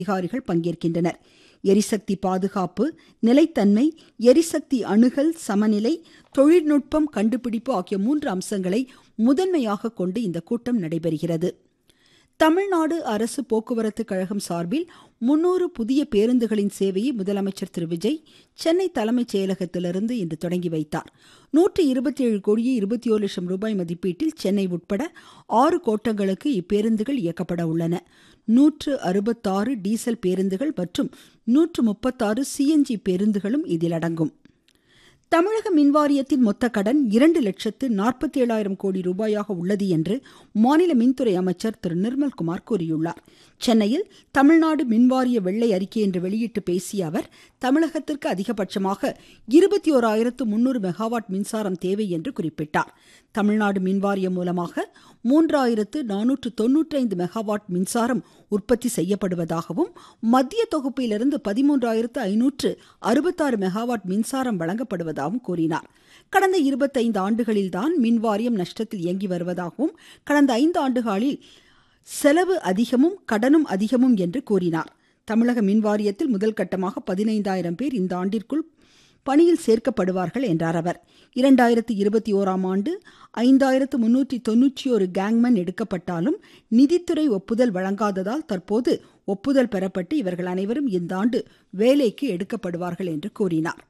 அதிகாரிகள் பங்கேற்கின்றனர் எரிசக்தி பாதுகாப்பு நிலைத்தன்மை எரிசக்தி அணுகல் சமநிலை தொழில்நுட்பம் கண்டுபிடிப்பு ஆகிய மூன்று அம்சங்களை முதன்மையாக கொண்டு இந்த கூட்டம் நடைபெறுகிறது தமிழ்நாடு அரசு போக்குவரத்து கழகம் சார்பில் முன்னூறு புதிய பேருந்துகளின் சேவையை முதலமைச்சர் திரு விஜய் சென்னை தலைமைச் செயலகத்திலிருந்து இன்று தொடங்கி வைத்தார் நூற்று இருபத்தி ஏழு கோடியே இருபத்தி ஓரு லட்சம் ரூபாய் மதிப்பீட்டில் சென்னை உட்பட ஆறு கோட்டங்களுக்கு இப்பேருந்துகள் இயக்கப்பட உள்ளன நூற்று அறுபத்தாறு டீசல் பேருந்துகள் மற்றும் நூற்று முப்பத்தாறு சிஎன்ஜி பேருந்துகளும் இதில் அடங்கும் தமிழக மின்வாரியத்தின் மொத்த கடன் இரண்டு லட்சத்து நாற்பத்தி ஏழாயிரம் கோடி ரூபாயாக உள்ளது என்று மாநில மின்துறை அமைச்சர் திரு நிர்மல்குமார் கூறியுள்ளார் சென்னையில் தமிழ்நாடு மின்வாரிய வெள்ளை அறிக்கை என்று வெளியிட்டு பேசிய அவர் தமிழகத்திற்கு அதிகபட்சமாக இருபத்தி ஓராயிரத்து முன்னூறு மெகாவாட் மின்சாரம் தேவை என்று குறிப்பிட்டார் தமிழ்நாடு மின்வாரியம் மூலமாக மூன்றாயிரத்து நானூற்று தொன்னூற்றி ஐந்து மெகாவாட் மின்சாரம் உற்பத்தி செய்யப்படுவதாகவும் மத்திய தொகுப்பிலிருந்து பதிமூன்றாயிரத்து ஐநூற்று அறுபத்தாறு மெகாவாட் மின்சாரம் வழங்கப்படுவதாகவும் கூறினார் கடந்த இருபத்தைந்து ஆண்டுகளில்தான் மின்வாரியம் நஷ்டத்தில் இயங்கி வருவதாகவும் கடந்த ஐந்து ஆண்டுகளில் செலவு அதிகமும் கடனும் அதிகமும் என்று கூறினார் தமிழக மின்வாரியத்தில் முதல் கட்டமாக பதினைந்தாயிரம் பேர் இந்த ஆண்டிற்குள் பணியில் சேர்க்கப்படுவார்கள் என்றார் அவர் இரண்டாயிரத்தி இருபத்தி ஓராம் ஆண்டு ஐந்தாயிரத்து முன்னூற்றி தொன்னூற்றி ஒரு கேங்மேன் எடுக்கப்பட்டாலும் நிதித்துறை ஒப்புதல் வழங்காததால் தற்போது ஒப்புதல் பெறப்பட்டு இவர்கள் அனைவரும் இந்த ஆண்டு வேலைக்கு எடுக்கப்படுவார்கள் என்று கூறினார்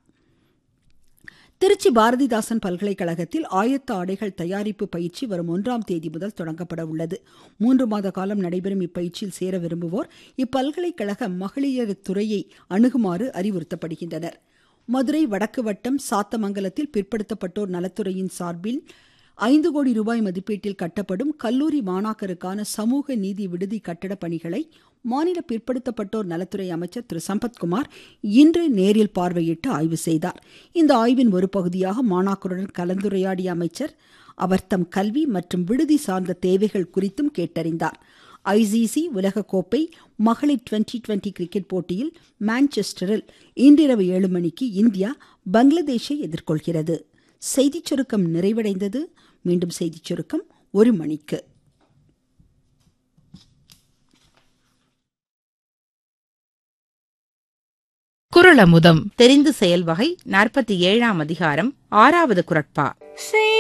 திருச்சி பாரதிதாசன் பல்கலைக்கழகத்தில் ஆயத்த ஆடைகள் தயாரிப்பு பயிற்சி வரும் ஒன்றாம் தேதி முதல் தொடங்கப்பட உள்ளது மூன்று மாத காலம் நடைபெறும் இப்பயிற்சியில் சேர விரும்புவோர் இப்பல்கலைக்கழக மகளிர் துறையை அணுகுமாறு அறிவுறுத்தப்படுகின்றனர் மதுரை வடக்கு வட்டம் சாத்தமங்கலத்தில் பிற்படுத்தப்பட்டோர் நலத்துறையின் சார்பில் ஐந்து கோடி ரூபாய் மதிப்பீட்டில் கட்டப்படும் கல்லூரி மாணாக்கருக்கான சமூக நீதி விடுதி கட்டட பணிகளை மாநில பிற்படுத்தப்பட்டோர் நலத்துறை அமைச்சர் திரு சம்பத்குமார் இன்று நேரில் பார்வையிட்டு ஆய்வு செய்தார் இந்த ஆய்வின் ஒரு பகுதியாக மாணாக்கருடன் கலந்துரையாடிய அமைச்சர் அவர் தம் கல்வி மற்றும் விடுதி சார்ந்த தேவைகள் குறித்தும் கேட்டறிந்தார் ஐசிசி உலகக்கோப்பை மகளிர் டுவெண்டி டுவெண்டி கிரிக்கெட் போட்டியில் மான்செஸ்டரில் இன்றிரவு ஏழு மணிக்கு இந்தியா பங்களாதேஷை எதிர்கொள்கிறது செய்திச் சுருக்கம் நிறைவடைந்தது மீண்டும் செய்திச் சுருக்கம் ஒரு மணிக்கு குரலமுதம் தெரிந்து செயல்வகை நாற்பத்தி ஏழாம் அதிகாரம் ஆறாவது குரட்பா